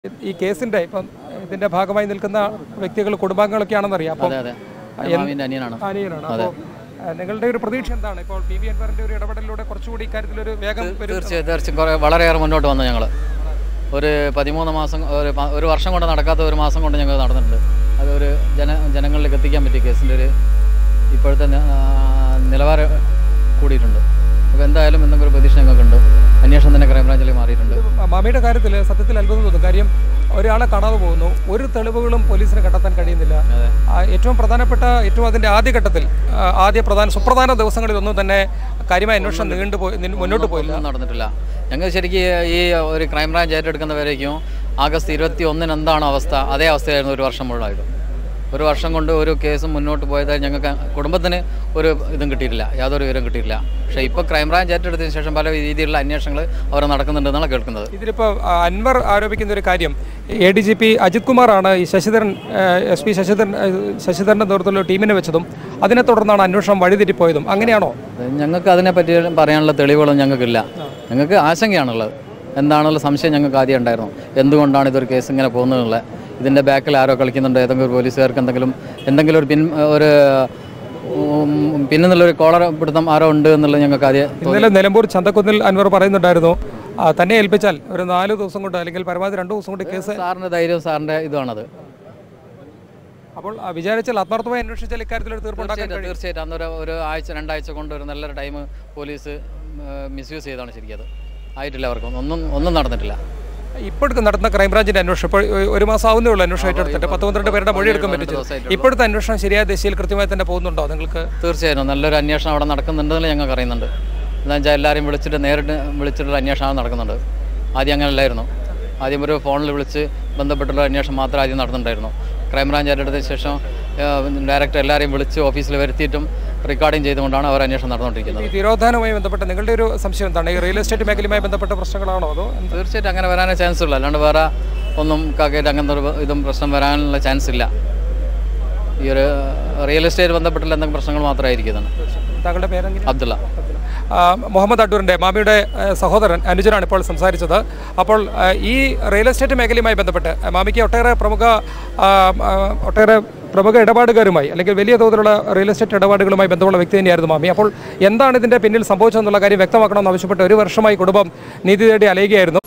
ഈ കേസിന്റെ ഇപ്പം ഇതിന്റെ ഭാഗമായി നിൽക്കുന്ന വ്യക്തികൾ കുടുംബാംഗങ്ങളൊക്കെയാണെന്നറിയാം അപ്പം അതെ അതെ മാമിൻ്റെ അനിയനാണ് അനിയനാണ് അപ്പോൾ നിങ്ങളുടെ ഒരു പ്രതീക്ഷ എന്താണ് ഇപ്പോൾ പി വി അൻവറിന്റെ ഒരു ഇടപെടലിലൂടെ കുറച്ചുകൂടി ഇക്കാര്യത്തിൽ ഒരു വേഗം വരും തീർച്ചയായും തീർച്ചയായും കുറേ വളരെയേറെ മുന്നോട്ട് വന്നു ഞങ്ങൾ ഒരു പതിമൂന്ന് മാസം ഒരു പ- ഒരു വർഷം കൊണ്ട് നടക്കാത്ത ഒരു മാസം കൊണ്ട് ഞങ്ങൾ നടന്നിട്ടുണ്ട് അത് ഒരു ജന ജനങ്ങളിലേക്ക് എത്തിക്കാൻ പറ്റിയ കേസിൻ്റെ ഒരു ഇപ്പോഴത്തെ ന- ആ, നിലവാരം കൂടിയിട്ടുണ്ട് അപ്പോൾ എന്തായാലും എന്തെങ്കിലും ഒരു പ്രതീക്ഷ ഞങ്ങൾക്കുണ്ട് അന്വേഷണം തന്നെ ക്രൈംബ്രാഞ്ചിലേക്ക് മാറിയിട്ടുണ്ട് മാമിയുടെ കാര്യത്തിൽ സത്യത്തിൽ അത്ഭുതം തോന്നും കാര്യം ഒരാളെ കാണാതെ പോകുന്നു ഒരു തെളിവുകളും പോലീസിന് കണ്ടെത്താൻ കഴിയുന്നില്ല അതെ. ആ, ഏറ്റവും പ്രധാനപ്പെട്ട ഏറ്റവും അതിന്റെ ആദ്യഘട്ടത്തിൽ ആ, ആദ്യ പ്രധാന സുപ്രധാന ദിവസങ്ങളിലൊന്നും തന്നെ കാര്യമായ അന്വേഷണം നീണ്ടുപോയി നി- മുന്നോട്ട് പോയില്ല ഒന്നും നടന്നിട്ടില്ല ഞങ്ങൾ ശരിക്കും ഈ ഒരു ക്രൈംബ്രാഞ്ച് ഏറ്റെടുക്കുന്നവരേക്കും ആഗസ്റ്റ് ഇരുപത്തി ഒന്നിന് എന്താണ് അവസ്ഥ അതേ അവസ്ഥയായിരുന്നു ഒരു വർഷം മുഴുവനായിട്ട് ഒരു വർഷം കൊണ്ട് ഒരു കേസും മുന്നോട്ട് പോയതായി ഞങ്ങൾക്ക് കുടുംബത്തിന് ഒരു ഇതും കിട്ടിയിട്ടില്ല യാതൊരു വിവരം കിട്ടിയില്ല പക്ഷേ ഇപ്പോൾ ക്രൈംബ്രാഞ്ച് ഏറ്റെടുത്തതിന് ശേഷം പല രീതിയിലുള്ള അന്വേഷണങ്ങൾ അവർ നടക്കുന്നുണ്ടെന്നാണ് കേൾക്കുന്നത് ഇതിലിപ്പോൾ ആ, അൻവർ ആരോപിക്കുന്ന ഒരു കാര്യം A D G P Ajith കുമാറാണ് ഈ ശശിധരൻ എസ് പി ശശിധരൻ ആ, ശശിധരന്റെ നേതൃത്വത്തിലുള്ള ടീമിനെ വെച്ചതും അതിനെ തുടർന്നാണ് അന്വേഷണം വഴിതിരിപ്പോയതും അങ്ങനെയാണോ ഞങ്ങൾക്ക് അതിനെപ്പറ്റി പറയാനുള്ള തെളിവുകളൊന്നും ഞങ്ങൾക്കില്ല ഞങ്ങൾക്ക് ആശങ്കയാണുള്ളത് എന്താണുള്ള സംശയം ഞങ്ങൾക്ക് ആദ്യം ഉണ്ടായിരുന്നു എന്തുകൊണ്ടാണ് ഇതൊരു കേസ് ഇങ്ങനെ പോകുന്നതെന്നുള്ളത് ഇതിൻ്റെ ബാക്കിൽ ആരോ കളിക്കുന്നുണ്ട് ഏതെങ്കിലും ഒരു പോലീസുകാർക്ക് എന്തെങ്കിലും എന്തെങ്കിലും ഒരു പിൻ ഒരു ഉം, പിന്നിന്നുള്ളൊരു കോളർ പിടുത്തം ആരോ ഉണ്ട് എന്നുള്ളത് ഞങ്ങൾക്ക് ആദ്യം ഇന്നലെ നിലമ്പൂർ ചന്തക്കുന്നിൽ അൻവർ പറയുന്നുണ്ടായിരുന്നു ആ, തന്നെ ഏൽപ്പിച്ചാൽ ഒരു നാല് ദിവസം കൊണ്ട് അല്ലെങ്കിൽ പരമാവധി രണ്ട് ദിവസം കൊണ്ട് കേസ് സാറിൻ്റെ ധൈര്യവും സാറിൻ്റെ ഇതുമാണത് അപ്പോൾ ആ, വിചാരിച്ചാൽ ആത്മാർത്ഥമായി അന്വേഷിച്ചാൽ ഇക്കാര്യത്തിൽ ഒരു തീർപ്പുണ്ടാക്കാൻ തീർച്ചയായിട്ടും തീർച്ചയായിട്ടും അന്നൊരു ഒരു ആഴ്ച രണ്ടാഴ്ച കൊണ്ട് ഒരു നല്ലൊരു ടൈം പോലീസ് മിസ്യൂസ് ചെയ്താണ് ശരിക്കും അത് ആയിട്ടില്ല അവർക്ക് ഒന്നും ഒന്നും നടന്നിട്ടില്ല ഇപ്പോഴത്തെ നടത്തുന്ന ക്രൈംബ്രാഞ്ചിന്റെ അന്വേഷണം ഇപ്പോൾ ഒരു മാസം ആവുന്നേ ഉള്ളൂ അന്വേഷണം ഏറ്റെടുത്തിട്ട് പത്ത് പന്ത്രണ്ട് പേരുടെ മൊഴി എടുക്കാൻ പറ്റും ദിവസമായിട്ടുള്ളൂ. ഇപ്പോഴത്തെ അന്വേഷണം ശരിയായ ദിശയിൽ കൃത്യമായി തന്നെ പോകുന്നുണ്ടോ നിങ്ങൾക്ക് തീർച്ചയായും നല്ലൊരു അന്വേഷണം അവിടെ നടക്കുന്നുണ്ടെന്ന് ഞങ്ങൾക്ക് അറിയുന്നുണ്ട് എന്താ വെച്ചാൽ എല്ലാവരെയും വിളിച്ചിട്ട് നേരിട്ട് വിളിച്ചിട്ടുള്ള അന്വേഷണം നടക്കുന്നുണ്ട് ആദ്യം അങ്ങനെ അല്ലായിരുന്നു ആദ്യം ഒരു ഫോണിൽ വിളിച്ച് ബന്ധപ്പെട്ടുള്ള അന്വേഷണം മാത്രം ആദ്യം നടന്നിട്ടുണ്ടായിരുന്നു ക്രൈംബ്രാഞ്ച് ഏറ്റെടുത്തതിന് ശേഷം ഡയറക്റ്റ് എല്ലാവരെയും വിളിച്ച് ഓഫീസിൽ വരുത്തിയിട്ടും റെക്കോർഡിങ് ചെയ്തുകൊണ്ടാണ് അവർ അന്വേഷണം നടന്നുകൊണ്ടിരിക്കുന്നത് ഈ തിരോധാനവുമായി ബന്ധപ്പെട്ട നിങ്ങളുടെ ഒരു സംശയം എന്താണ് ഈ റിയൽ എസ്റ്റേറ്റ് മേഖലയുമായി ബന്ധപ്പെട്ട പ്രശ്നങ്ങളാണോ അതോ എന്ത്? തീർച്ചയായിട്ടും അങ്ങനെ വരാനേ ചാൻസ് ഉള്ളൂ അല്ലാണ്ട് വേറെ ഒന്നും കാക്കയിട്ട് അങ്ങനത്തെ ഒരു ഇതും പ്രശ്നം വരാനുള്ള ചാൻസ് ഇല്ല ഈ ഒരു റിയൽ എസ്റ്റേറ്റ് ബന്ധപ്പെട്ടുള്ള എന്തെങ്കിലും പ്രശ്നങ്ങൾ മാത്രമായിരിക്കും ഇതാണ് താങ്കളുടെ പേരെങ്കിലും അബ്ദുള്ള ആ, മുഹമ്മദ് അഡൂറിൻ്റെ മാമിയുടെ ആ, സഹോദരൻ അനുജനാണ് ഇപ്പോൾ സംസാരിച്ചത് അപ്പോൾ ആ, ഈ റിയൽ എസ്റ്റേറ്റ് മേഖലയുമായി ബന്ധപ്പെട്ട് ആ, മാമിക്ക് ഒട്ടേറെ പ്രമുഖ ആ, ആ, ഒട്ടേറെ പ്രമുഖ ഇടപാടുകാരുമായി അല്ലെങ്കിൽ വലിയ തോതിലുള്ള റിയൽ എസ്റ്റേറ്റ് ഇടപാടുകളുമായി ബന്ധമുള്ള വ്യക്തി തന്നെയായിരുന്നു മാമി അപ്പോൾ എന്താണ് ഇതിൻ്റെ പിന്നിൽ സംഭവിച്ചതെന്നുള്ള കാര്യം വ്യക്തമാക്കണമെന്ന് ആവശ്യപ്പെട്ട് ഒരു വർഷമായി കുടുംബം നീതി തേടി അലയുകയായിരുന്നു